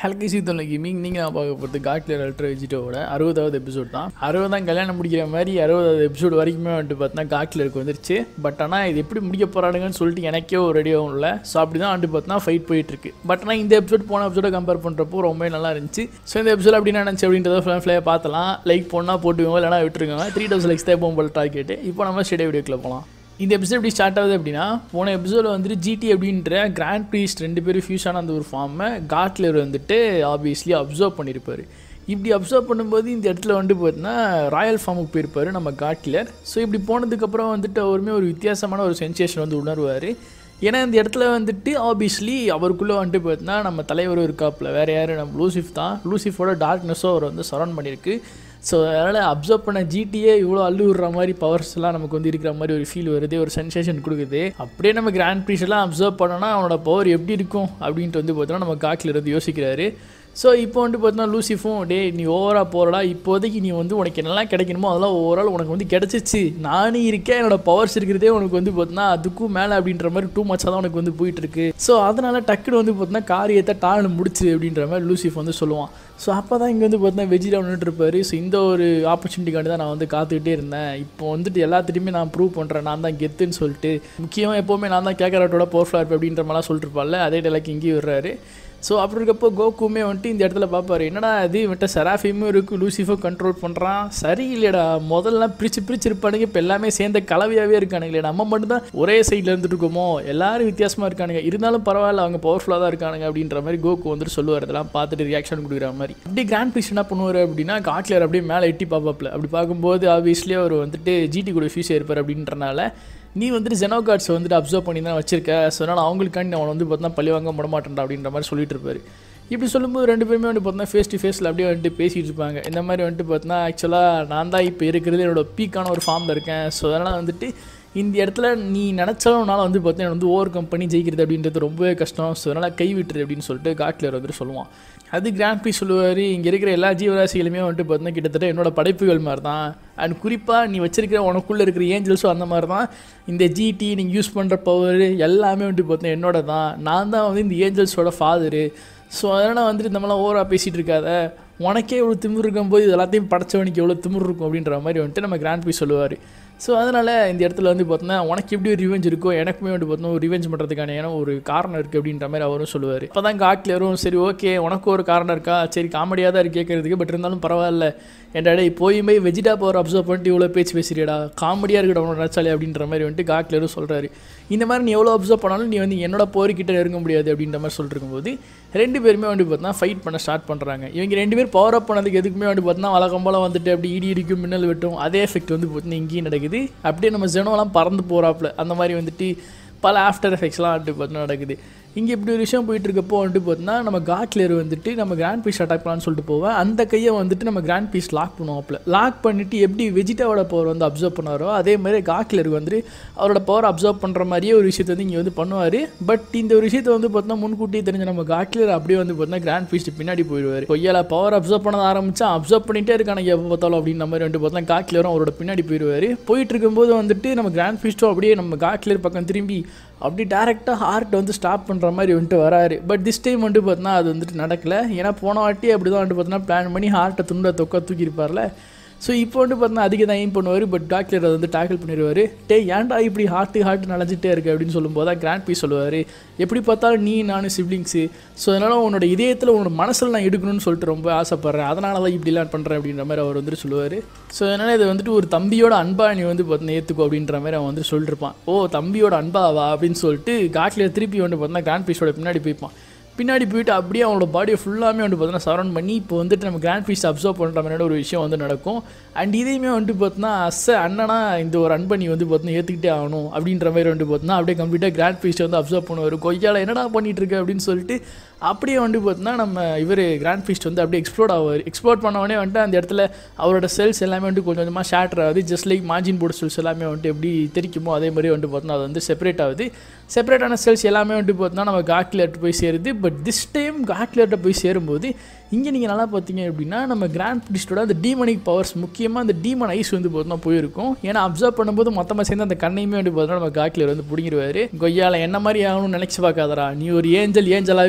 ஹல்கி சீத்தனில் gaming நீங்கள் நான் பார்க்க போகிறது காட்லியர் அல்ட்ரா வெஜிட்டோட அறுபதாவது எபிசோட் தான் அறுபதாம் கல்யாணம் முடிக்கிற மாதிரி அறுபதாவது எபிசோடு வரைக்குமே வந்துட்டு பார்த்தா காட்லியருக்கு வந்துருச்சு பட் ஆனால் இது எப்படி முடிக்க போகிறானுங்கன்னு சொல்லிட்டு எனக்கே ஒரு ரெடியாகவும் இல்லை ஸோ அப்படி தான் வந்துட்டு பார்த்தா ஃபைட் போயிட்டுருக்கு பட் ஆனால் இந்த எபிசோட் போன எபிசோட கம்பேர் பண்ணுறப்போ ரொம்ப நல்லா இருந்துச்சு ஸோ இந்த எபிசோட் அப்படி நினச்சி அப்படின்றத ஃபுல்லாக ஃப்ளே பார்த்தலாம் லைக் போனால் போட்டுக்கோங்க இல்லைனா விட்டுருக்கோங்க த்ரீ தௌசண்ட் லைக்ஸ் தான் எப்போ போல் டார்கெட்டு இப்போ நம்ம ஸ்டேடியோ வீடியோக்குள்ள போகலாம் இந்த எபிசோட் எப்படி ஸ்டார்ட் ஆகுது அப்படின்னா போன எபிசோடில் வந்துட்டு ஜிடி அப்படின்ற கிராண்ட் ப்ரீஸ்ட் ரெண்டு பேரும் ஃபியூஸ் ஆன அந்த ஒரு ஃபார்மை காட்லர் வந்துட்டு ஆப்வியஸ்லி அப்சர்வ் பண்ணியிருப்பார் இப்படி அப்சர்வ் பண்ணும்போது இந்த இடத்துல வந்துட்டு பார்த்தீங்கன்னா ராயல் ஃபார்முக்கு போயிருப்பார் நம்ம காட்லர் ஸோ இப்படி போனதுக்கப்புறம் வந்துட்டு அவருமே ஒரு வித்தியாசமான ஒரு சென்சேஷன் வந்து உணர்வார் ஏன்னா இந்த இடத்துல வந்துட்டு ஆப்வியஸ்லி அவருக்குள்ளே வந்துட்டு பார்த்தீங்கன்னா நம்ம தலைவர் இருக்காப்புல வேறு யார் நம்ம லூசிஃப் தான் லூசிஃபோட டார்க்னஸும் அவர் வந்து சரௌண்ட் பண்ணியிருக்கு ஸோ அதனால் அப்சர்வ் பண்ண ஜிடியே இவ்வளோ அள்ளு விடுற மாதிரி பவர்ஸ்லாம் நமக்கு வந்து இருக்கிற மாதிரி ஒரு ஃபீல் வருது ஒரு சென்சேஷன் கொடுக்குது அப்படியே நம்ம கிராண்ட் ப்ரீஸ் எல்லாம் அப்சர்வ் பண்ணோன்னா அவனோட பவர் எப்படி இருக்கும் அப்படின்ட்டு வந்து பார்த்தோன்னா நம்ம காக்கில் இருந்து யோசிக்கிறாரு ஸோ இப்போ வந்து பார்த்தீங்கன்னா லூசிஃபும் டே நீ ஓவராக போகிறடா இப்போதைக்கு நீ வந்து உனக்கு என்னெல்லாம் கிடைக்கணுமோ அதெல்லாம் ஓவரால் உனக்கு வந்து கிடச்சிச்சு நானும் இருக்கேன் என்னோட பவர்ஸ் இருக்கிறதே உனக்கு வந்து பார்த்தீங்கன்னா அதுக்கும் மேலே அப்படின்ற மாதிரி டூ மச்சாக தான் உனக்கு வந்து போயிட்டு இருக்கு ஸோ அதனால டக்குன்னு வந்து பார்த்தீங்கன்னா காரியத்தை டான்னு முடிச்சு அப்படின்ற மாதிரி லூசிஃப் வந்து சொல்லுவான் ஸோ அப்போ தான் இங்கே வந்து பார்த்தீங்கன்னா வெஜிடா நின்றுட்டு இருப்பாரு ஸோ இந்த ஒரு ஆப்பர்ச்சுனிட்டிக்காண்டி தான் நான் வந்து காத்துக்கிட்டே இருந்தேன் இப்போ வந்துட்டு எல்லாத்துட்டையுமே நான் ப்ரூவ் பண்ணுறேன் நான் தான் கெத்துன்னு சொல்லிட்டு முக்கியமாக எப்போவுமே நான் தான் கேட்கறாட்டோட பவர்ஃபுல்லாக இருப்பேன் அப்படின்ற மாதிரிலாம் சொல்லிட்டு இருப்பாள் அதே டைலாக் இங்கேயும் வர்றாரு ஸோ அப்படி இருக்கப்போ கோகுமே வந்துட்டு இந்த இடத்துல பார்ப்பாரு என்னடா இது இவன்ட்ட செராஃபிமும் இருக்குது லூசிஃபோ கண்ட்ரோல் பண்ணுறான் சரியில்லையடா முதல்ல பிரிச்சு பிரிச்சு இருப்பானுங்க இப்போ எல்லாமே சேர்ந்த கலவையாகவே இருக்கானுங்களே நம்ம மட்டும்தான் ஒரே சைடில் இருந்துட்டு இருக்கோமோ எல்லாரும் வித்தியாசமாக இருக்கானுங்க இருந்தாலும் பரவாயில்ல அவங்க பவர்ஃபுல்லாக தான் இருக்கானுங்க அப்படின்ற மாதிரி கோகு வந்துட்டு சொல்லுவார் இதெல்லாம் பார்த்துட்டு ரியாக்ஷன் கொடுக்குற மாதிரி அப்படி கிராண்ட் பிரிஸ் என்ன பண்ணுவார் அப்படின்னா காட்லியர் அப்படியே மேலே எட்டி பார்ப்பாப்ல அப்படி பார்க்கும்போது ஆப்வியஸ்லி அவர் வந்துட்டு ஜிடி கூட ஃபியூஸ் இருப்பார் அப்படின்றனால நீ வந்துட்டு ஜெனோ கார்ட்ஸ் வந்துட்டு அப்சர்வ் பண்ணி தான் வச்சிருக்க ஸோ அதனால் அவங்களுக்காண்டி அவனை வந்து பார்த்தா பழி வாங்க விட மாட்டேன்டா அப்படின்ற மாதிரி சொல்லிட்டு இருப்பாரு இப்படி சொல்லும்போது ரெண்டு பேருமே வந்து பார்த்தா ஃபேஸ் டு ஃபேஸில் அப்படியே வந்துட்டு பேசிகிட்டு இருப்பாங்க இந்த மாதிரி வந்துட்டு பார்த்தா ஆக்சுவலாக நான் தான் இப்போ இருக்கிறது என்னோட பீக்கான ஒரு ஃபார்மில் இருக்கேன் ஸோ அதனால் வந்துட்டு இந்த இடத்துல நீ நினச்சாலும் உன்னால் வந்து பார்த்தீங்கன்னா வந்து ஓவர் கம் பண்ணி ஜெயிக்கிறது அப்படின்றது ரொம்பவே கஷ்டம் ஸோ அதனால் கை விட்டுரு அப்படின்னு சொல்லிட்டு காட்லர் வந்துட்டு சொல்லுவான் அது கிராண்ட் பீஸ் சொல்லுவார் இங்கே இருக்கிற எல்லா ஜீவராசிகளுமே வந்துட்டு பார்த்தீங்கன்னா கிட்டத்தட்ட என்னோட படைப்புகள் மாதிரி தான் அண்ட் குறிப்பாக நீ வச்சிருக்கிற உனக்குள்ளே இருக்கிற ஏஞ்சல்ஸும் அந்த மாதிரி தான் இந்த ஜிடி நீங்கள் யூஸ் பண்ணுற பவர் எல்லாமே வந்துட்டு பார்த்தீங்கன்னா என்னோட தான் நான் தான் வந்து இந்த ஏஞ்சல்ஸோட ஃபாதரு ஸோ அதனால் வந்துட்டு இந்த மாதிரிலாம் ஓவராக பேசிகிட்டு இருக்காத உனக்கே எவ்வளோ திமிர் இருக்கும்போது இது எல்லாத்தையும் படைச்சவனுக்கு எவ்வளோ திமிர் இருக்கும் அப்படின்ற மாதிரி வந்துட்டு நம்ம கிராண்ட் பீஸ் சொல்லுவார் ஸோ அதனால் இந்த இடத்துல வந்து பார்த்தோன்னா உனக்கு எப்படி ஒரு ரிவெஞ்ச் இருக்கோ எனக்குமே வந்து பார்த்தோன்னா ஒரு ரிவெஞ்ச் பண்ணுறதுக்கான ஏன்னா ஒரு காரணம் இருக்குது அப்படின்ற மாதிரி அவரும் சொல்லுவார் இப்போ தான் காட்லியரும் சரி ஓகே உனக்கு ஒரு காரணம் இருக்கா சரி காமெடியாக தான் இருக்கு கேட்குறதுக்கு பட் இருந்தாலும் பரவாயில்ல என்டா டேய் போய் போய் வெஜிடா பவர் அப்சர்வ் பண்ணிட்டு இவ்வளோ பேச்சு பேசுறியடா காமெடியாக இருக்கடா உனக்கு நினச்சாலே அப்படின்ற மாதிரி வந்துட்டு காட்லியரும் சொல்கிறாரு இந்த மாதிரி நீ எவ்வளோ அப்சர்வ் பண்ணாலும் நீ வந்து என்னோட போர்கிட்ட நெருங்க முடியாது அப்படின்ற மாதிரி சொல்லிட்டு இருக்கும்போது ரெண்டு பேருமே வந்து பார்த்தா ஃபைட் பண்ண ஸ்டார்ட் பண்ணுறாங்க இவங்க ரெண்டு பேர் பவர் அப் பண்ணதுக்கு எதுக்குமே வந்து பார்த்தா வழக்கம் போல் வந்துட்டு அப்படி இடி இடிக்கும் மின்னல் வெட்டும் அதே எஃபெக்ட் வந்து பார்த்தீங்கன்னா இங்கேயும் நடக்குது அப்படியே நம்ம ஜெனோலாம் பறந்து போகிறாப்புல அந்த மாதிரி வந்துட்டு பல ஆஃப்டர் எஃபெக்ட்ஸ்லாம் வந்துட்டு பார்த்தீங்கன்னா நடக்குது இங்கே இப்படி ஒரு விஷயம் போயிட்டு இருக்கப்போ வந்துட்டு பார்த்தீங்கன்னா நம்ம காட்லியர் வந்துட்டு நம்ம கிராண்ட் பீஸ் அட்டாக் பண்ணலான்னு சொல்லிட்டு போவேன் அந்த கையை வந்துட்டு நம்ம கிராண்ட் பீஸ் லாக் பண்ணுவாப்ல லாக் பண்ணிவிட்டு எப்படி வெஜிடாவோட பவர் வந்து அப்சர்வ் பண்ணாரோ அதே மாதிரி காட்லியருக்கு வந்து அவரோட பவர் அப்சர்வ் பண்ணுற மாதிரியே ஒரு விஷயத்தை வந்து இங்கே வந்து பண்ணுவார் பட் இந்த ஒரு விஷயத்தை வந்து பார்த்தீங்கன்னா முன்கூட்டியே தெரிஞ்ச நம்ம காட்லியர் அப்படியே வந்து பார்த்தீங்கன்னா கிராண்ட் பீஸ்ட் பின்னாடி போயிடுவார் கொய்யால பவர் அப்சர்வ் பண்ண ஆரம்பிச்சா அப்சர்வ் பண்ணிட்டே இருக்கான எப்போ பார்த்தாலும் அப்படின்ற மாதிரி வந்து பார்த்தீங்கன்னா காட்லியரும் அவரோட பின்னாடி போயிடுவார் போயிட்டு இருக்கும்போது வந்துட்டு நம்ம கிராண்ட் பீஸ்ட்டும் அப்படியே நம்ம காட்லியர் பக்கம் திரும்பி அப்படி டேரெக்டாக ஹார்ட் வந்து ஸ்டாப் பண்ணுற மாதிரி வந்துட்டு வராரு பட் திஸ் டைம் வந்துட்டு பார்த்தீங்கன்னா அது வந்துட்டு நடக்கல ஏன்னா போன வாட்டி அப்படி தான் வந்துட்டு பார்த்தீங்கன்னா பிளான் பண்ணி ஹார்ட்டை துண்டை தொக்க தூக்கியிருப்பார்ல ஸோ இப்போ வந்து பார்த்தீங்கன்னா அதிக தான் எய்ம் பண்ணுவார் பட் டாக்டர் அதை வந்து டேக்கிள் பண்ணிடுவார் டே ஏன்டா இப்படி ஹார்ட்டு ஹார்ட் நனைஞ்சிட்டே இருக்கு அப்படின்னு சொல்லும்போது தான் கிராண்ட் பீஸ் சொல்லுவார் எப்படி பார்த்தாலும் நீ நான் சிப்ளிங்ஸு ஸோ அதனால் உன்னோட இதயத்தில் உன்னோட மனசில் நான் எடுக்கணும்னு சொல்லிட்டு ரொம்ப ஆசைப்பட்றேன் அதனால தான் இப்படிலாம் பண்ணுறேன் அப்படின்ற மாதிரி அவர் வந்துட்டு சொல்லுவார் ஸோ அதனால் இது வந்துட்டு ஒரு தம்பியோட அன்பா நீ வந்து பார்த்தீங்கன்னா ஏற்றுக்கோ அப்படின்ற மாதிரி அவன் வந்து சொல்லிருப்பான் ஓ தம்பியோட அன்பாவா அப்படின்னு சொல்லிட்டு காட்லியர் திருப்பி வந்து பார்த்தீங்கன்னா கிராண்ட் பீஸோட பின்னாடி போய்ப்பான் பின்னாடி போயிட்டு அப்படியே அவனோட பாடியை ஃபுல்லாமே வந்து பார்த்தீங்கன்னா சரௌண்ட் பண்ணி இப்போ வந்துட்டு நம்ம கிராண்ட் பீஸ் அப்சர்வ் பண்ணுற மாதிரியான ஒரு விஷயம் வந்து நடக்கும் அண்ட் இதையுமே வந்துட்டு பார்த்தீங்கன்னா அஸ்ஸ அண்ணனா இந்த ஒரு அன்பனி வந்து பார்த்தீங்கன்னா ஏற்றுக்கிட்டே ஆகணும் அப்படின்ற மாதிரி வந்து பார்த்தீங்கன்னா அப்படியே கம்ப்ளீட்டாக கிராண்ட் பீஸ் வந்து அப்சர்வ் பண்ணுவார் கொய்யால என்னடா பண்ணிட்டு இருக்க அப்படின்னு சொல்லிட்டு அப்படியே வந்து பார்த்தீங்கன்னா நம்ம இவர் கிராண்ட் ஃபீஸ்ட் வந்து அப்படியே எக்ஸ்ப்ளோர் ஆவார் எக்ஸ்ப்ளோர் பண்ணவொடனே வந்துட்டு அந்த இடத்துல அவரோட செல்ஸ் எல்லாமே வந்துட்டு கொஞ்சம் கொஞ்சமாக ஷேட்டர் ஆகுது just like margin board cells எல்லாமே வந்துட்டு எப்படி தெரிக்குமோ அதே மாதிரி வந்துட்டு பார்த்தோன்னா அது வந்து செப்பரேட் ஆகுது செப்பரேட்டான செல்ஸ் எல்லாமே வந்துட்டு பார்த்தோன்னா நம்ம காட்லியர்ட்டு போய் சேருது பட் திஸ் டைம் காட்லியர்ட்ட போய் சேரும்போது இங்கே நீங்கள் நல்லா பார்த்தீங்க அப்படின்னா நம்ம கிராண்ட் பிரிஸ்டோட அந்த டீமனிக் பவர்ஸ் முக்கியமாக அந்த டீமன் ஐஸ் வந்து பார்த்தோன்னா போயிருக்கும் ஏன்னா அப்சர்வ் பண்ணும்போது மொத்தமாக சேர்ந்து அந்த கண்ணையுமே வந்து பார்த்தோன்னா நம்ம காட்லியர் வந்து பிடிங்கிடுவார் கொய்யால என்ன மாதிரி ஆகணும்னு நினச்சி பார்க்காதடா நீ ஒரு ஏஞ்சல் ஏஞ்சலாகவே இரு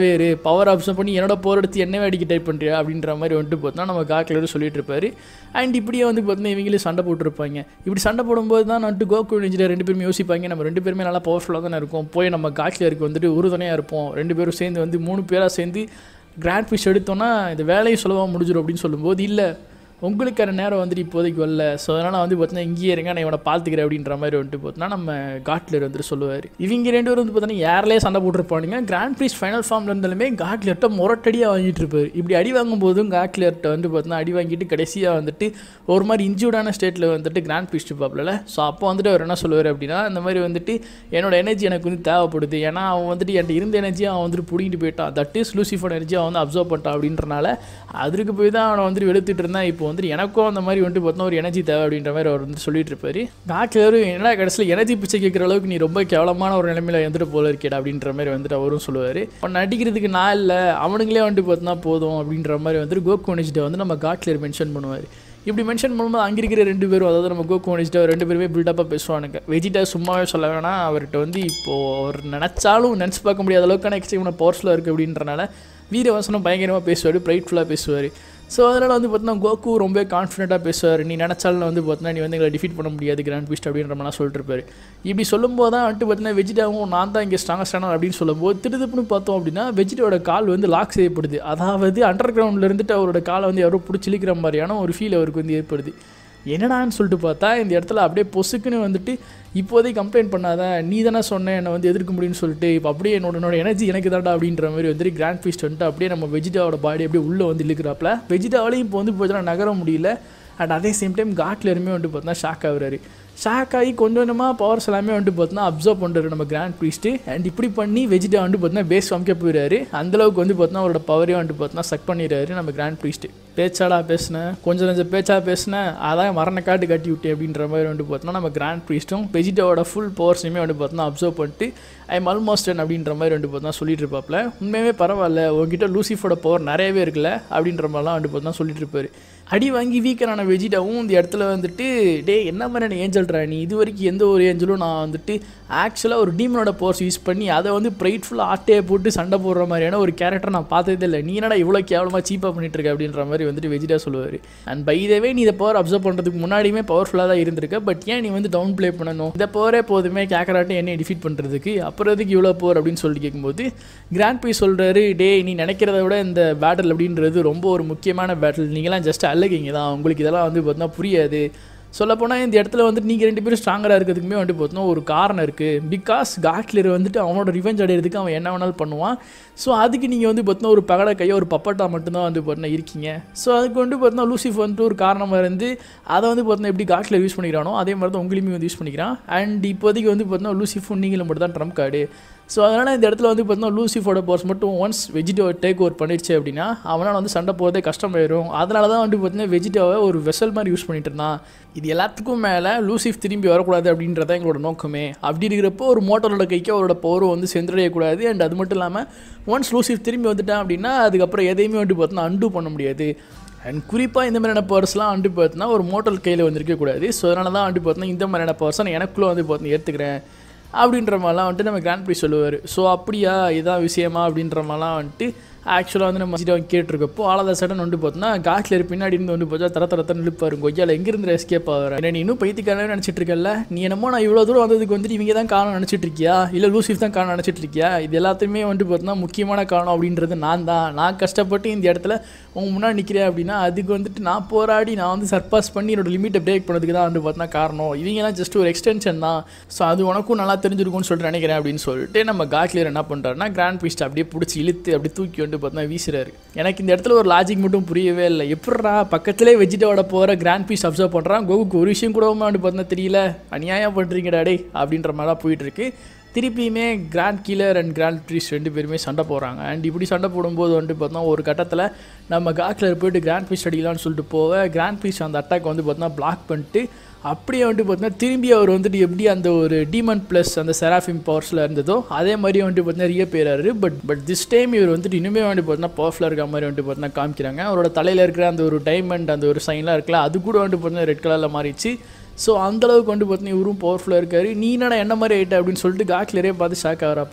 பவர் அப்சர்வ் பண்ணி என்னோட போர் எடுத்து என்னவே அடிக்க டைப் பண்ணுறியா அப்படின்ற மாதிரி வந்துட்டு பார்த்தா நம்ம காக்கிலரும் சொல்லிட்டு இருப்பாரு அண்ட் இப்படியே வந்து பார்த்தீங்கன்னா இவங்களே சண்டை போட்டுருப்பாங்க இப்படி சண்டை போடும்போது தான் வந்துட்டு கோகு இன்ஜினியர் ரெண்டு பேருமே யோசிப்பாங்க நம்ம ரெண்டு பேருமே நல்லா பவர்ஃபுல்லாக தானே இருக்கும் போய் நம்ம காக்கிலருக்கு வந்துட்டு உறுதுணையாக இருப்போம் ரெண்டு பேரும் சேர்ந்து வந்து மூணு பேராக சேர்ந்து கிராண்ட் ஃபிஷ் எடுத்தோன்னா இந்த வேலையும் சுலபமாக முடிஞ்சிடும் அப்படின்னு சொல்லும்போது இல்லை உங்களுக்கான நேரம் வந்துட்டு இப்போதைக்கு வரல ஸோ அதனால் வந்து பார்த்தீங்கன்னா இங்கேயே இருங்க நான் இவனை பார்த்துக்கிறேன் அப்படின்ற மாதிரி வந்துட்டு பார்த்தீங்கன்னா நம்ம காட்லர் வந்துட்டு சொல்லுவார் இவங்க ரெண்டு பேரும் வந்து பார்த்தீங்கன்னா யாரிலே சண்டை போட்டுருப்பானுங்க கிராண்ட் ப்ரீஸ் ஃபைனல் ஃபார்மில் இருந்தாலுமே காட்லர்ட்ட முரட்டடியாக வாங்கிட்டு இருப்பார் இப்படி அடி வாங்கும் போதும் காட்லர்ட்ட வந்து பார்த்தீங்கன்னா அடி வாங்கிட்டு கடைசியாக வந்துட்டு ஒரு மாதிரி இன்ஜூர்டான ஸ்டேட்டில் வந்துட்டு கிராண்ட் ப்ரீஸ் பார்ப்பல ஸோ அப்போ வந்துட்டு அவர் என்ன சொல்லுவார் அப்படின்னா இந்த மாதிரி வந்துட்டு என்னோட எனர்ஜி எனக்கு வந்து தேவைப்படுது ஏன்னா அவன் வந்துட்டு என்கிட்ட இருந்த எனர்ஜியை அவன் வந்துட்டு பிடிங்கிட்டு போயிட்டான் தட் இஸ் லூசிஃபோட எனர்ஜி அவன் வந்து அப்சர்வ் பண்ணிட்டான் அப்படின்றனால அதுக்கு போய் தான் அவனை வந்துட்டு வெளுத்துட்டு இருந்தான் இப்போ வந்துட்டு எனக்கும் அந்த மாதிரி வந்துட்டு பார்த்தா ஒரு எனர்ஜி தேவை அப்படின்ற மாதிரி அவர் வந்து சொல்லிட்டு இருப்பாரு டாக்டர் என்னடா கடைசியில் எனர்ஜி பிச்சை கேட்குற அளவுக்கு நீ ரொம்ப கேவலமான ஒரு நிலைமையில வந்துட்டு போல இருக்கேடா அப்படின்ற மாதிரி வந்துட்டு அவரும் சொல்லுவார் அவன் நடிக்கிறதுக்கு நான் இல்லை அவனுங்களே வந்துட்டு பார்த்தா போதும் அப்படின்ற மாதிரி வந்துட்டு கோகோனிச்சிட்ட வந்து நம்ம காட்லியர் மென்ஷன் பண்ணுவார் இப்படி மென்ஷன் பண்ணும்போது அங்கே இருக்கிற ரெண்டு பேரும் அதாவது நம்ம கோகோனிச்சிட்ட ரெண்டு பேருமே பில்டப்பாக பேசுவானுங்க வெஜிடா சும்மாவே சொல்ல வேணாம் அவர்கிட்ட வந்து இப்போது அவர் நினச்சாலும் நினச்சி பார்க்க முடியாத அளவுக்கான எக்ஸ்ட்ரீமான பவர்ஸ்லாம் இருக்குது அப்படின்றனால வீரவசனம் பயங்கரமாக பேசுவார் ப்ரைட்ஃபுல்லாக பேசுவார் ஸோ அதனால் வந்து பார்த்தீங்கன்னா கோகு ரொம்ப கான்ஃபிடென்ட்டாக பேசுவார் நீ நினச்சாலும் வந்து பார்த்தீங்கன்னா நீ வந்து எங்களை டிஃபீட் பண்ண முடியாது கிராண்ட் பீஸ்ட் அப்படின்ற மாதிரிலாம் சொல்லிட்டு இருப்பாரு இப்படி சொல்லும்போது தான் வந்துட்டு பார்த்தீங்கன்னா வெஜிடாவும் நான் தான் இங்கே ஸ்ட்ராங்கஸ்டான அப்படின்னு சொல்லும்போது திருதுப்புன்னு பார்த்தோம் அப்படின்னா வெஜிடாவோட கால் வந்து லாக் செய்யப்படுது அதாவது அண்டர் கிரவுண்டில் இருந்துட்டு அவரோட காலை வந்து யாரோ பிடிச்சி இழுக்கிற மாதிரியான ஒரு ஃபீல் அவருக்கு வந்து ஏற்படுது என்னடான்னு சொல்லிட்டு பார்த்தா இந்த இடத்துல அப்படியே பொசுக்குன்னு வந்துட்டு இப்போதைக்கு கம்ப்ளைண்ட் பண்ணாத நீ தானே சொன்னேன் என்னை வந்து எதிர்க்க முடியும்னு சொல்லிட்டு இப்போ அப்படியே என்னோட என்னோட எனர்ஜி எனக்கு தான்டா அப்படின்ற மாதிரி வந்துட்டு கிராண்ட் ஃபீஸ்ட் வந்துட்டு அப்படியே நம்ம வெஜிடாவோட பாடி அப்படியே உள்ளே வந்து இழுக்கிறாப்புல வெஜிடாவிலையும் இப்போ வந்து பார்த்தீங்கன்னா நகர முடியல அண்ட் அதே சேம் டைம் காட்லருமே வந்துட்டு பார்த்தீங்கன்னா ஷாக் ஆகுறாரு ஷாக் ஆகி கொஞ்சம் கொஞ்சமாக பவர்ஸ் எல்லாமே வந்துட்டு பார்த்தீங்கன்னா அப்சர்வ் பண்ணுறாரு நம்ம கிராண்ட் ப்ரீஸ்ட்டு அண்ட் இப்படி பண்ணி வெஜிடா வந்துட்டு பார்த்தீங்கன்னா பேஸ் காமிக்க போயிடுறாரு அந்தளவுக்கு வந்து பார்த்தீங்கன்னா அவரோட பவரையும் வந்துட்டு பார்த்தீங்கன்னா சக் பண்ணிடுறாரு நம்ம கிராண்ட் ப்ரீஸ்ட்டு பேச்சாடா பேசினேன் கொஞ்சம் கொஞ்சம் பேச்சா பேசினேன் அதான் மரண காட்டு கட்டி விட்டேன் அப்படின்ற மாதிரி வந்துட்டு பார்த்தோன்னா நம்ம கிராண்ட் ப்ரீஸ்ட்டும் வெஜிடாவோட ஃபுல் பவர்ஸையுமே வந்து பார்த்தோன்னா அப்சர்வ் பண்ணிட்டு ஐ மல்மோஸ்டன் அப்படின்ற மாதிரி வந்து பார்த்தா சொல்லிட்டு இருப்பாப்ல உண்மையாகவே பரவாயில்ல உங்ககிட்ட லூசிஃபோட பவர் நிறையவே இருக்குல்ல அப்படின்ற மாதிரிலாம் வந்து பார்த்தா சொல்லிட்டு இருப்பாரு அடி வாங்கி வீக்கரான வெஜிடாவும் இந்த இடத்துல வந்துட்டு டே என்ன மாதிரியான ஏஞ்சல்ரா நீ இது வரைக்கும் எந்த ஒரு ஏஞ்சலும் நான் வந்துட்டு ஆக்சுவலாக ஒரு டீமனோட பவர்ஸ் யூஸ் பண்ணி அதை வந்து ப்ரைட்ஃபுல்லாக ஆட்டையை போட்டு சண்டை போடுற மாதிரியான ஒரு கேரக்டர் நான் பார்த்ததே இல்லை நீ என்னடா இவ்வளோ கேவலமாக சீப்பாக பண்ணிட்டு இருக்க அப்படின்ற மாதிரி வந்துட்டு வெஜிடா சொல்லுவார் அண்ட் பை இதவே நீ இதை பவர் அப்சர்வ் பண்ணுறதுக்கு முன்னாடியுமே பவர்ஃபுல்லாக தான் இருந்திருக்க பட் ஏன் நீ வந்து டவுன் ப்ளே பண்ணணும் இந்த பவரே போதுமே கேக்கராட்டும் என்னை டிஃபீட் பண்ணுறதுக்கு அப்புறம் எதுக்கு இவ்வளோ பவர் அப்படின்னு சொல்லிட்டு கேட்கும்போது கிராண்ட் போய் சொல்கிறாரு டே நீ நினைக்கிறத விட இந்த பேட்டில் அப்படின்றது ரொம்ப ஒரு முக்கியமான பேட்டில் நீங்களாம் ஜஸ்ட் அழகிங்க தான் உங்களுக்கு இதெல்லாம் வந்து பார்த்தீங்கன்னா புரியாது சொல்லப்போனால் இந்த இடத்துல வந்துட்டு நீங்கள் ரெண்டு பேரும் ஸ்ட்ராங்கராக இருக்கிறதுக்குமே வந்துட்டு பார்த்தோன்னா ஒரு காரணம் இருக்குது பிகாஸ் காட்லியர் வந்துட்டு அவனோட ரிவெஞ்ச் அடையிறதுக்கு அவன் என்ன வேணாலும் பண்ணுவான் ஸோ அதுக்கு நீங்கள் வந்து பார்த்தோன்னா ஒரு பகட கையோ ஒரு பப்பட்டா மட்டும்தான் வந்து பார்த்தோன்னா இருக்கீங்க ஸோ அதுக்கு வந்து பார்த்தோன்னா லூசிஃப் வந்துட்டு ஒரு காரணமாக இருந்து அதை வந்து பார்த்தோன்னா எப்படி காட்லியர் யூஸ் பண்ணிக்கிறானோ அதே மாதிரி தான் உங்களையுமே வந்து யூஸ் பண்ணிக்கிறான் அண்ட் இப்போதைக்கு வந்து பார்த்தோன்னா லூசிஃபும் நீங்களும் மட்டும் தான் ட்ரம் கார்டு ஸோ அதனால் இந்த இடத்துல வந்து பார்த்தீங்கன்னா லூசிஃபோட பவர்ஸ் மட்டும் ஒன்ஸ் வெஜிடோ டேக் ஓவர் பண்ணிடுச்சு அப்படின்னா அவனால் வந்து சண்டை போகிறதே கஷ்டமாயிடும் அதனால தான் வந்து பார்த்தீங்கன்னா வெஜிடோவை ஒரு வெசல் மாதிரி யூஸ் பண்ணிட்டு இருந்தான் இது எல்லாத்துக்கும் மேலே லூசிஃப் திரும்பி வரக்கூடாது அப்படின்றத எங்களோட நோக்கமே அப்படி இருக்கிறப்போ ஒரு மோட்டரோட கைக்கு அவரோட பவரும் வந்து சென்றடையக்கூடாது அண்ட் அது மட்டும் இல்லாமல் ஒன்ஸ் லூசிஃப் திரும்பி வந்துட்டான் அப்படின்னா அதுக்கப்புறம் எதையுமே வந்து பார்த்தீங்கன்னா அண்டு பண்ண முடியாது அண்ட் குறிப்பாக இந்த மாதிரியான பவர்ஸ்லாம் வந்து பார்த்தீங்கன்னா ஒரு மோட்டல் கையில் வந்திருக்கக்கூடாது ஸோ அதனால தான் வந்து பார்த்தீங்கன்னா இந்த மாதிரியான பவர்ஸை நான் எனக்குள்ளே வந்து பார்த்தீங்கன்னா ஏற்றுக்கிறேன் அப்படின்ற மாதிரிலாம் வந்துட்டு நம்ம கிராண்ட் ப்ரீ சொல்லுவார் ஸோ அப்படியா இதான் விஷயமா அப்படின்ற மாதிரிலாம் வந்துட்டு ஆக்சுவலாக வந்து நம்ம சீட்டை கேட்டிருக்கப்போ ஆளாத சடன் வந்து பார்த்தோன்னா காட்டில் பின்னாடி இருந்து வந்து பார்த்தா தர தரத்தன்னு இழுப்பாரு கொய்யால எங்கேருந்து எஸ்கேப் ஆகிற என்ன நீ இன்னும் பைத்தியக்காரனே நினச்சிட்டு இருக்கல நீ என்னமோ நான் இவ்வளோ தூரம் வந்ததுக்கு வந்துட்டு இவங்க தான் காரணம் நினச்சிட்டு இருக்கியா இல்லை லூசிஃப் தான் காரணம் நினச்சிட்டு இருக்கியா இது எல்லாத்தையுமே வந்து பார்த்தோன்னா முக்கியமான காரணம் அப்படின்றது நான் தான் நான் கஷ்டப்பட்டு இந்த இடத்துல உங்க முன்னாடி நிற்கிறேன் அப்படின்னா அதுக்கு வந்துட்டு நான் போராடி நான் வந்து சர்பாஸ் பண்ணி என்னோட லிமிட்டை பிரேக் பண்ணதுக்கு தான் வந்து பார்த்தா காரணம் இவங்கெல்லாம் ஜஸ்ட் ஒரு எக்ஸ்டென்ஷன் தான் ஸோ அது உனக்கும் நல்லா தெரிஞ்சிருக்கும்னு சொல்லிட்டு நினைக்கிறேன் அப்படின்னு சொல்லிட்டு நம்ம காட்லியர் என்ன பண்ணுறாருன்னா கிராண்ட் பீஸ்ட் அப்படியே பிடிச்சி இழுத்து அப்படி தூக்கி வந்து பார்த்தா வீசுறாரு எனக்கு இந்த இடத்துல ஒரு லாஜிக் மட்டும் புரியவே இல்லை எப்படிடா பக்கத்திலே வெஜிடோட போகிற கிராண்ட் பீஸ் அப்சர்வ் பண்ணுறான் கோகுக்கு ஒரு விஷயம் கூட வந்து பார்த்தா தெரியல அநியாயம் பண்ணுறீங்கடா டே அப்படின்ற மாதிரி தான் போயிட்டு இருக்கு திருப்பியுமே கிராண்ட் கீலர் அண்ட் கிராண்ட் ப்ரீஸ் ரெண்டு பேருமே சண்டை போடுறாங்க அண்ட் இப்படி சண்டை போடும்போது வந்துட்டு பார்த்தோம்னா ஒரு கட்டத்தில் நம்ம காக்கிலர் போயிட்டு கிராண்ட் பீஸ் அடிக்கலாம்னு சொல்லிட்டு போக கிராண்ட் பீஸ் அந்த அட்டாக் வந்து பார்த்தோம்னா பிளாக் பண்ணிட்டு அப்படியே வந்துட்டு பார்த்தீங்கன்னா திரும்பி அவர் வந்துட்டு எப்படி அந்த ஒரு டீமன் ப்ளஸ் அந்த செராஃபிம் பவர்ஸில் இருந்ததோ அதே மாதிரி வந்துட்டு பார்த்தீங்கன்னா ரிய பேராரு பட் பட் திஸ் டைம் இவர் வந்துட்டு இனிமேல் வந்துட்டு பார்த்தீங்கன்னா பவர்ஃபுல்லாக இருக்க மாதிரி வந்துட்டு பார்த்தீங்கன்னா காமிக்கிறாங்க அவரோட தலையில் இருக்கிற அந்த ஒரு டைமண்ட் அந்த ஒரு சைன்லாம் இருக்குல்ல அது கூட வந்துட்டு பார்த்தீங்கன்னா ரெட் கலரில் மாறிச்சு ஸோ அந்தளவுக்கு வந்து பார்த்தீங்கன்னா இவரும் பவர்ஃபுல்லாக இருக்காரு நீ என்னடா என்ன மாதிரி ஆயிட்ட அப்படின்னு சொல்லிட்டு காட்லரே பார்த்து ஷாக் ஆகிறாப்புல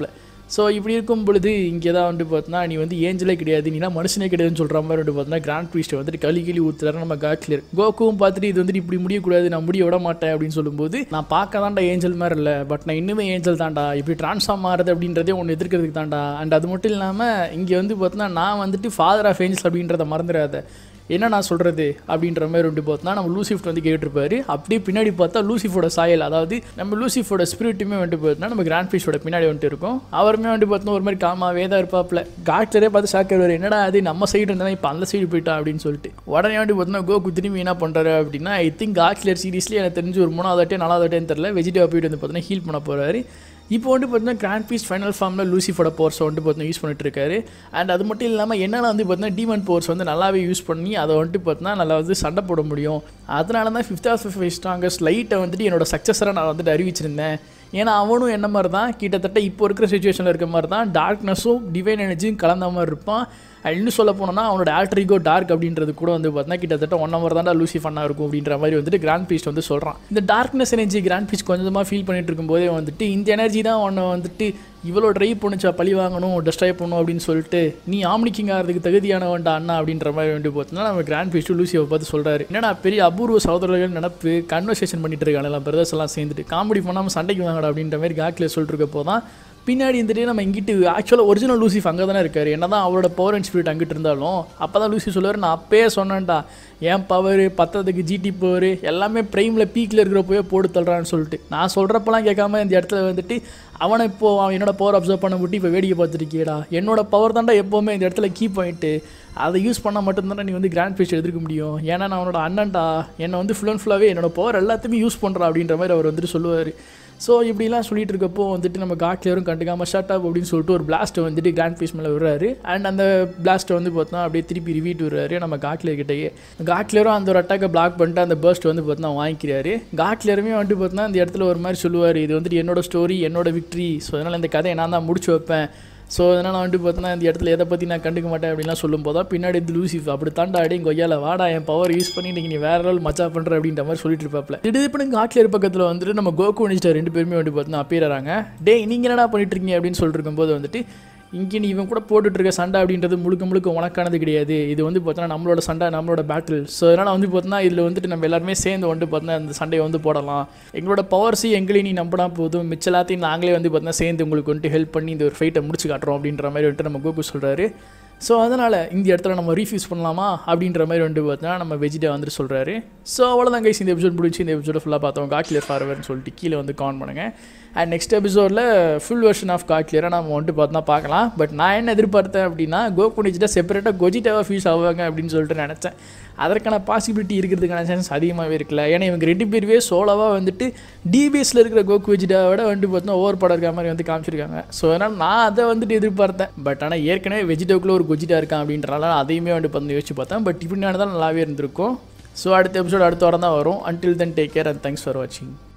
ஸோ இப்படி இருக்கும் பொழுது இங்கே தான் வந்து பார்த்தீங்கன்னா நீ வந்து ஏஞ்சலே கிடையாது நீனா மனுஷனே கிடையாதுன்னு சொல்கிற மாதிரி வந்து பார்த்தீங்கன்னா கிராண்ட் ப்ரீஸ்ட் வந்துட்டு களி கிளி ஊற்றுறாரு நம்ம காட்லியர் கோகுவும் பார்த்துட்டு இது வந்துட்டு இப்படி முடியக்கூடாது நான் முடிய விட மாட்டேன் அப்படின்னு சொல்லும்போது நான் பார்க்க தான்டா ஏஞ்சல் மாதிரி இல்லை பட் நான் இன்னுமே ஏஞ்சல் தான்டா இப்படி ட்ரான்ஸ்ஃபார்ம் ஆகிறது அப்படின்றதே ஒன்று எதிர்க்கிறதுக்கு தான்டா அண்ட் அது மட்டும் இல்லாமல் இங்கே வந்து பார்த்தீங்கன்னா நான் வந்துட்டு ஃபாதர் ஆஃப் ஏஞ்சல்ஸ் அப்படின்றத மறந்துடாத என்ன நான் சொல்கிறது அப்படின்ற மாதிரி வந்து பார்த்தா நம்ம லூசிஃப்ட் வந்து கேட்டிருப்பாரு அப்படியே பின்னாடி பார்த்தா லூசிஃபோட சாயல் அதாவது நம்ம லூசிஃபோட ஸ்பிரிட்டுமே வந்து பார்த்தோன்னா நம்ம கிராண்ட் ஃபீஸோட பின்னாடி வந்துட்டு இருக்கும் அவருமே வந்து பார்த்தோன்னா ஒரு மாதிரி காமாவே தான் இருப்பாப்ல காட்லரே பார்த்து ஷாக் ஆயிடுவார் என்னடா அது நம்ம சைடு இருந்தால் இப்போ அந்த சைடு போயிட்டா அப்படின்னு சொல்லிட்டு உடனே வந்து பார்த்தோன்னா கோகு திரும்பி என்ன பண்ணுறாரு அப்படின்னா ஐ திங்க் காட்லர் சீரீஸ்லேயே எனக்கு தெரிஞ்சு ஒரு மூணாவது வாட்டியே நாலாவது வாட்டியும் தெரில வெஜிடேவ் போயிட்டு வந்து பார்த்தோன்னா ஹீல் பண்ண போகிறாரு இப்போ வந்து பார்த்தீங்கன்னா கிராண்ட் பீஸ் ஃபைனல் ஃபார்மில் லூசிஃபோட போர்ஸை வந்து பார்த்தீங்கன்னா யூஸ் பண்ணிட்டு இருக்காரு அண்ட் அது மட்டும் இல்லாமல் என்னால் வந்து பார்த்தீங்கன்னா டீமன் போர்ஸ் வந்து நல்லாவே யூஸ் பண்ணி அதை வந்துட்டு பார்த்தீங்கன்னா நல்லா வந்து சண்டை போட முடியும் அதனால தான் ஃபிஃப்த் ஆஃப் ஃபைவ் ஸ்ட்ராங்கஸ்ட் லைட்டை வந்துட்டு என்னோட சக்ஸஸராக நான் வந்துட்டு அறிவிச்சிருந்தேன் ஏன்னா அவனும் என்ன மாதிரி தான் கிட்டத்தட்ட இப்போ இருக்கிற சுச்சுவேஷனில் இருக்க மாதிரி தான் டார்க்னஸும் டிவைன் எனர்ஜியும் கலந்த மாதிரி இருப்பான் அண்ட் இன்னும் சொல்ல போனோம்னா அவனோட ஆல்ட்ரிகோ டார்க் அப்படின்றது கூட வந்து பார்த்தீங்கன்னா கிட்டத்தட்ட ஒன் ஹவர் தான்டா லூசி ஃபன்னாக இருக்கும் அப்படின்ற மாதிரி வந்துட்டு கிராண்ட் பீஸ்ட் வந்து சொல்கிறான் இந்த டார்க்னஸ் எனர்ஜி கிராண்ட் பீஸ் கொஞ்சமாக ஃபீல் பண்ணிட்டு இருக்கும்போதே வந்துட்டு இந்த எனர்ஜி தான் உன்னை வந்துட்டு இவ்வளோ ட்ரை பண்ணுச்சா பழி வாங்கணும் டெஸ்ட்ராய் பண்ணணும் அப்படின்னு சொல்லிட்டு நீ ஆம்னிக்கிங் ஆகிறதுக்கு தகுதியானவன்டா அண்ணா அப்படின்ற மாதிரி வந்து பார்த்தீங்கன்னா நம்ம கிராண்ட் பீஸ்ட்டு லூசியை பார்த்து சொல்கிறாரு என்னடா பெரிய அபூர்வ சகோதரர்கள் நினப்பு கன்வர்சேஷன் பண்ணிட்டு இருக்காங்க பிரதர்ஸ் எல்லாம் சேர்ந்துட்டு காமெடி பண்ணாமல் சண்டைக்கு வாங்கடா அப்படின்ற மாதிரி காக்கில் சொல்லிட்டு இருக்கப்போ தான் பின்னாடி இருந்துட்டு நம்ம இங்கிட்டு ஆக்சுவலாக ஒரிஜினல் லூசிஃப் அங்கே தானே இருக்கார் என்ன தான் அவரோட பவர் அண்ட் ஸ்பிரிட் அங்கிட்டு இருந்தாலும் அப்போ தான் லூசி சொல்லுவார் நான் அப்பயே சொன்னேன்டா என் பவர் பத்ததுக்கு ஜிடி பவர் எல்லாமே ப்ரைமில் பீக்கில் இருக்கிறப்போயே போட்டு தள்ளுறான்னு சொல்லிட்டு நான் சொல்கிறப்பெல்லாம் கேட்காம இந்த இடத்துல வந்துட்டு அவனை இப்போ அவன் என்னோட பவர் அப்சர்வ் பண்ண விட்டு இப்போ வேடிக்கை பார்த்துருக்கியடா என்னோட பவர் தாண்டா எப்போவுமே இந்த இடத்துல கீப் பண்ணிட்டு அதை யூஸ் பண்ணால் மட்டும்தானே நீ வந்து கிராண்ட் ஃபீஸ் எடுத்துக்க முடியும் ஏன்னா நான் அவனோட அண்ணன்டா என்னை வந்து ஃபுல் அண்ட் ஃபுல்லாகவே என்னோட பவர் எல்லாத்தையுமே யூஸ் பண்ணுறான் அப்படின்ற மாதிரி அவர் வந்துட்டு சொல்லுவார் ஸோ இப்படிலாம் சொல்லிட்டு இருக்கப்போ வந்துட்டு நம்ம காட்லியரும் கண்டுக்காமல் ஷட் அப் அப்படின்னு சொல்லிட்டு ஒரு பிளாஸ்ட்டை வந்துட்டு கிராண்ட் ஃபீஸ் மேலே விடுறாரு அண்ட் அந்த பிளாஸ்ட்டை வந்து பார்த்தோன்னா அப்படியே திருப்பி ரிவீட் விடுறாரு நம்ம காட்லியர் கிட்டேயே காட்லியரும் அந்த ஒரு அட்டாக்கை பிளாக் பண்ணிட்டு அந்த பர்ஸ்ட் வந்து பார்த்தோன்னா வாங்கிக்கிறாரு காட்லியருமே வந்துட்டு பார்த்தோன்னா அந்த இடத்துல ஒரு மாதிரி சொல்லுவார் இது வந்துட்டு என்னோட ஸ்டோரி என்னோட விக்ட்ரி ஸோ அதனால் இந்த கதையை நான் தான் முடிச்சு வைப்பேன் ஸோ அதனால் நான் வந்துட்டு பார்த்தோன்னா இந்த இடத்துல எதை பற்றி நான் கண்டுக்க மாட்டேன் அப்படின்லாம் சொல்லும் போது தான் பின்னாடி இது லூசிஃப் அப்படி தாண்டாடி கொய்யால வாடா என் பவர் யூஸ் பண்ணி இன்றைக்கி நீ வேற லெவல் மச்சா பண்ணுற அப்படின்ற மாதிரி சொல்லிட்டு இருப்பாப்ல திடீர்னு காட்லியர் பக்கத்தில் வந்துட்டு நம்ம கோகு நிச்சிட்ட ரெண்டு பேருமே வந்துட்டு பார்த்தோன்னா அப்பீராங்க டே நீங்கள் என்னடா பண்ணிட்டு இருக்கீங்க அப்படின்னு சொல்லிட்டு இருக்கும்போது வந்துட்டு இங்கே நீ இவன் கூட போட்டுட்டு இருக்க சண்டை அப்படின்றது முழுக்க முழுக்க உனக்கானது கிடையாது இது வந்து பார்த்தோன்னா நம்மளோட சண்டை நம்மளோட பேட்டில் ஸோ அதனால் வந்து பார்த்தோன்னா இதில் வந்துட்டு நம்ம எல்லாருமே சேர்ந்து வந்து பார்த்தோன்னா அந்த சண்டையை வந்து போடலாம் எங்களோட பவர்ஸையும் எங்களையும் நீ நம்பினா போதும் மிச்ச எல்லாத்தையும் நாங்களே வந்து பார்த்தோன்னா சேர்ந்து உங்களுக்கு வந்துட்டு ஹெல்ப் பண்ணி இந்த ஒரு ஃபைட்டை முடிச்சு காட்டுறோம் அப்படின்ற மாதிரி வந்துட்டு நம்ம கோகு சொல்கிறாரு ஸோ அதனால் இந்த இடத்துல நம்ம ரீஃப்யூஸ் பண்ணலாமா அப்படின்ற மாதிரி வந்து பார்த்தீங்கன்னா நம்ம வெஜிடே வந்துட்டு சொல்கிறாரு ஸோ அவ்வளோதான் கைஸ் இந்த எபிசோட் முடிச்சு இந்த எபிசோட ஃபுல்லாக பார்த்தோம் காட்லியர் ஃபார்வர்னு சொல்லிட்டு கீழே வந்து கான் பண்ணுங்கள் அண்ட் நெக்ஸ்ட் எபிசோடில் ஃபுல் வெர்ஷன் ஆஃப் காட்லியராக நம்ம வந்துட்டு பார்த்தா பார்க்கலாம் பட் நான் என்ன எதிர்பார்த்தேன் அப்படின்னா கோகு நிச்சிட்டா செப்பரேட்டாக கொஜிட்டாவாக ஃபீஸ் ஆவாங்க அப்படின்னு சொல்லிட்டு நினச்சேன் அதற்கான பாசிபிலிட்டி இருக்கிறதுக்கான சான்ஸ் அதிகமாகவே இருக்குல்ல ஏன்னா இவங்க ரெண்டு பேருவே சோலோவாக வந்துட்டு டிபிஎஸில் இருக்கிற கோகு வெஜிட்டாவை விட வந்துட்டு பார்த்தோன்னா ஓவர் படம் இருக்க மாதிரி வந்து காமிச்சிருக்காங்க ஸோ அதனால் நான் அதை வந்துட்டு எதிர்பார்த்தேன் பட் ஆனால் ஏற்கனவே வெஜிடேவுக்குள்ளே ஒரு கொஜிட்டா இருக்கான் அப்படின்றனால அதையுமே வந்துட்டு பார்த்து யோசிச்சு பார்த்தேன் பட் இப்படி நடந்தாலும் நல்லாவே இருந்திருக்கும் ஸோ அடுத்த எபிசோட் அடுத்த வாரம் தான் வரும் until then take care and thanks for வாட்சிங்